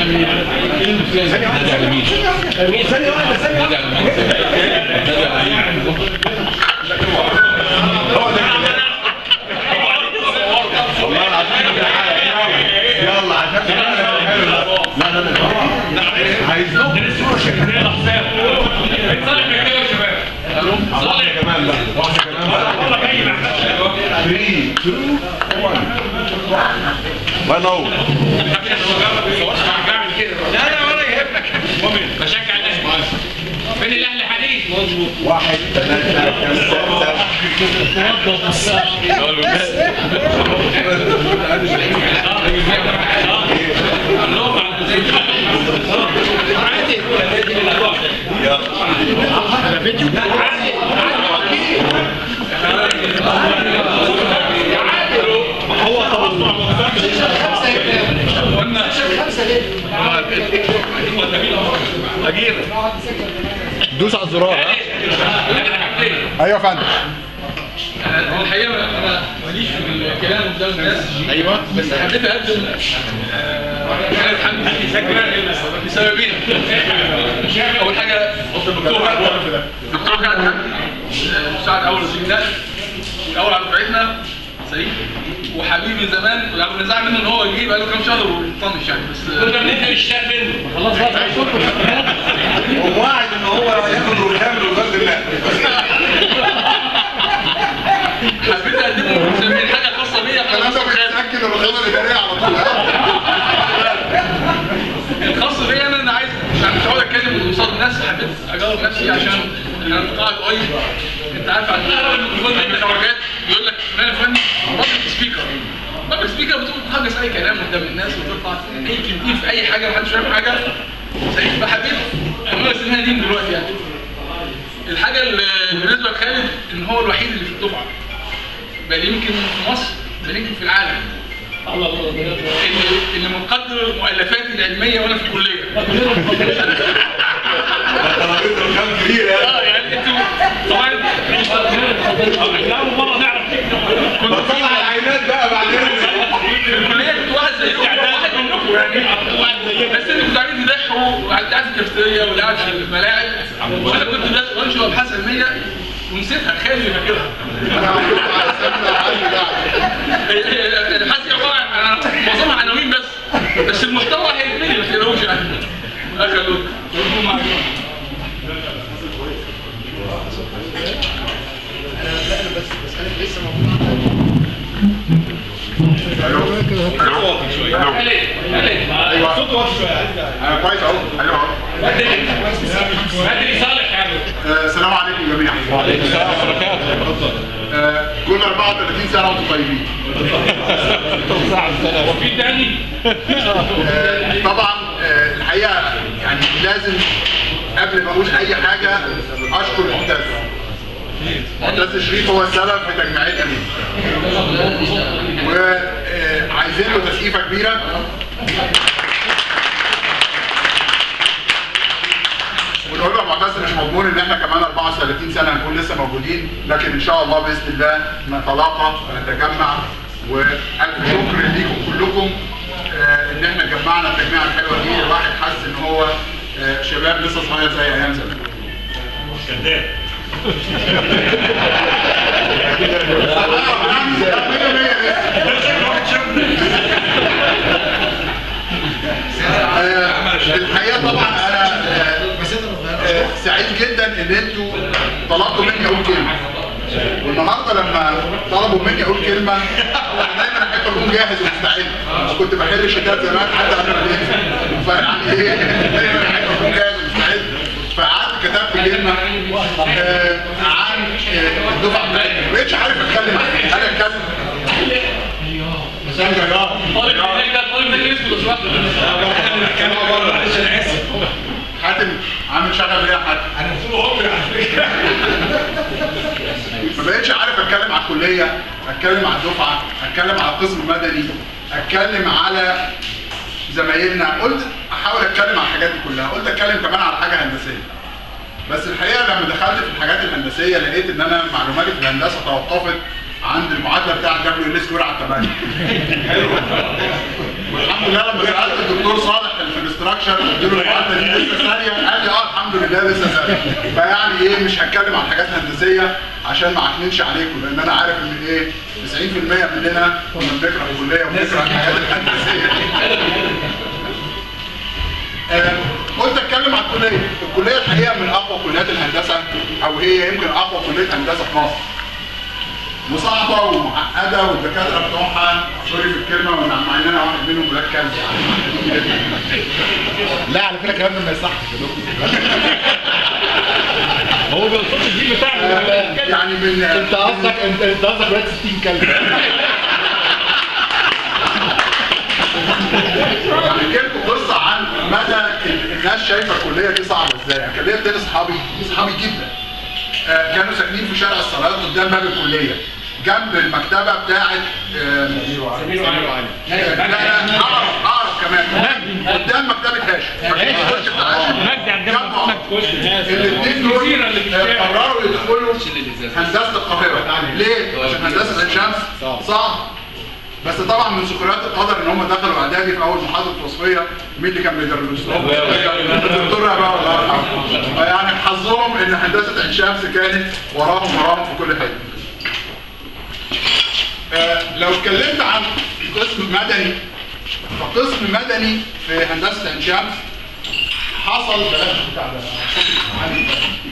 مين ثانية واحدة ثانية واحدة والله العظيم ده حاجة. يلا عشان لا لا لا عايز واحدة كمان لا واحدة كمان بقى 3 2 1 الله ينور لا لا ولا يهمك بشجع الاهلي فين الاهلي حديث مظبوط واحد ثلاثة خمسة دوس على الزرار ها ايوه يا فندم الحقيقه انا ماليش في الكلام قدام الناس ايوه بس حبيت اقدم حاجه الحمد لله لسببين اول حاجه الدكتور الدكتور كان حمدي مساعد اول وزير النقل والاول على دفعتنا سليم وحبيبي من زمان يعني بنزعل منه ان هو يجي بقاله كام شهر وطنش يعني بس كنا بننزل الشاب منه خلاص بقى وواعد ان هو ياخد ركام لوزاره النقل حبيت اقدمه مسمين حاجه خاصه بيا الكلام ده بيتاكد الرخامه الاداريه على طول الخاص بيا انا انا عايز يعني مش هقعد اتكلم قصاد الناس حبيت اجرب نفسي عشان انا قاعد قريب انت عارف عندنا الميكروفون ده الحركات يقول لك فلان الفلاني بابليك سبيكر بابليك سبيكر بتقول تحجز اي كلام قدام الناس وترفع اي كلمتين في اي حاجه محدش فاهم حاجه سعيد فحبيت امارس انها دين دلوقتي يعني الحاجه اللي بالنسبه لخالد ان هو الوحيد اللي في الدفعه بل يمكن في مصر بل يمكن في العالم اللي اللي مقدر مؤلفاتي العلميه وانا في الكليه ترابيزه رخام كبيره اه يعني انتوا طبعا لا اول مره نعرف كنت بطلع العينات بقى بعدين في الكليه كنت واحد زيكم واحد منكم يعني بس انتوا كنتوا قاعدين تضحوا وقاعد قاعد في الكافتيريا واللي قاعد في الملاعب وانا كنت بس- بنشر ابحاث علميه ونسيتها خالي فاكرها الابحاث دي عباره عن معظمها عناوين بس بس المحتوى هيتملي ما تقلقوش يعني اخلوك ايوه صوت واطي شويه انا كويس اهو ايوه اهو بدري صالح يعني آه، السلام عليكم جميعا وعليكم السلام ورحمه الله وبركاته كل 34 سنه وانتم طيبين وفي تاني آه، طبعا آه، الحقيقه يعني لازم قبل ما اقول اي حاجه اشكر معتز معتز شريف هو السبب في تجميعتنا دي وعايزين له تسقيفه كبيره ونقول له يا معتز مش مضمون ان احنا كمان 34 سنه هنكون لسه موجودين لكن ان شاء الله باذن الله نتلاقى ونتجمع والف شكر ليكم كلكم آه، ان احنا جمعنا التجميعه الحلوه دي الواحد حس ان هو آه، شباب لسه صغير زي ايام زمان آه، الحقيقه طبعا انا آه، آه، سعيد جدا ان انتوا طلبتوا مني اقول كلمه والنهارده لما طلبوا مني اقول كلمه انا دايما احب اكون جاهز ومستعد كنت بحل الشتات زمان حتى قبل ما ننزل فيعني ايه دايما احب اكون جاهز ومستعد فقعدت كتبت كلمه آه، عن آه، الدفعه بتاعتي ما بقتش عارف اتكلم انا اتكلم طالب هناك ده طالب ده اسمه لو سمحت حاتم عامل شغل ليه يا حاتم؟ انا طول عمري على فكره ما بقتش عارف اتكلم على الكليه، اتكلم على الدفعه، اتكلم على القسم المدني، اتكلم على زمايلنا، قلت احاول اتكلم على الحاجات دي كلها، قلت اتكلم كمان على حاجه هندسيه. بس الحقيقه لما دخلت في الحاجات الهندسيه لقيت ان انا معلوماتي في الهندسه توقفت عند المعادله بتاعت دبليو ال سكور على 8 والحمد لله لما سالت الدكتور صالح في الاستراكشر قلت له المعادله دي لسه ثانيه قال لي اه الحمد لله لسه ثانيه فيعني ايه مش هتكلم عن حاجات هندسيه عشان ما اعكننش عليكم لان انا عارف ان ايه 90% مننا كنا بنكره الكليه وبنكره الحاجات الهندسيه آه، قلت اتكلم عن الكليه، الكليه الحقيقه من اقوى كليات الهندسه او هي يمكن اقوى كليه هندسه في مصر. وصعبه ومعقده والدكاتره بتوعها سوري في الكلمه مع اننا واحد منهم ولاد كلب لا على فكره الكلام ده ما يصحش يا دكتور هو بيوصل الجيل بتاعنا يعني من انت قصدك انت انت قصدك ولاد 60 كلب هحكي لكم قصه عن مدى ال- الناس شايفه الكليه دي صعبه ازاي، كان ليا اتنين اصحابي اصحابي جدا آه، كانوا ساكنين في شارع الصلاة قدام باب الكليه جنب المكتبه بتاعت آه، لا لا اقرب اقرب كمان قدام مكتبه هاشم مكتبه الكشك بتاع هاشم مجدي عندنا جنب بعض. محمد كشك الاثنين دول آه، قرروا يدخلوا هندسه القاهره ليه؟ عشان هندسه عين شمس صعب بس طبعا من سكريات القدر ان هم دخلوا اعدادي في اول محاضره وصفيه مين اللي كان بيدرس لهم؟ الدكتور رباوي الله يرحمه يعني حظهم ان هندسه عين شمس كانت وراهم وراهم في كل حته. آه، لو اتكلمت عن قسم مدني فقسم مدني في هندسه عين شمس حصل بلاش بتاع ده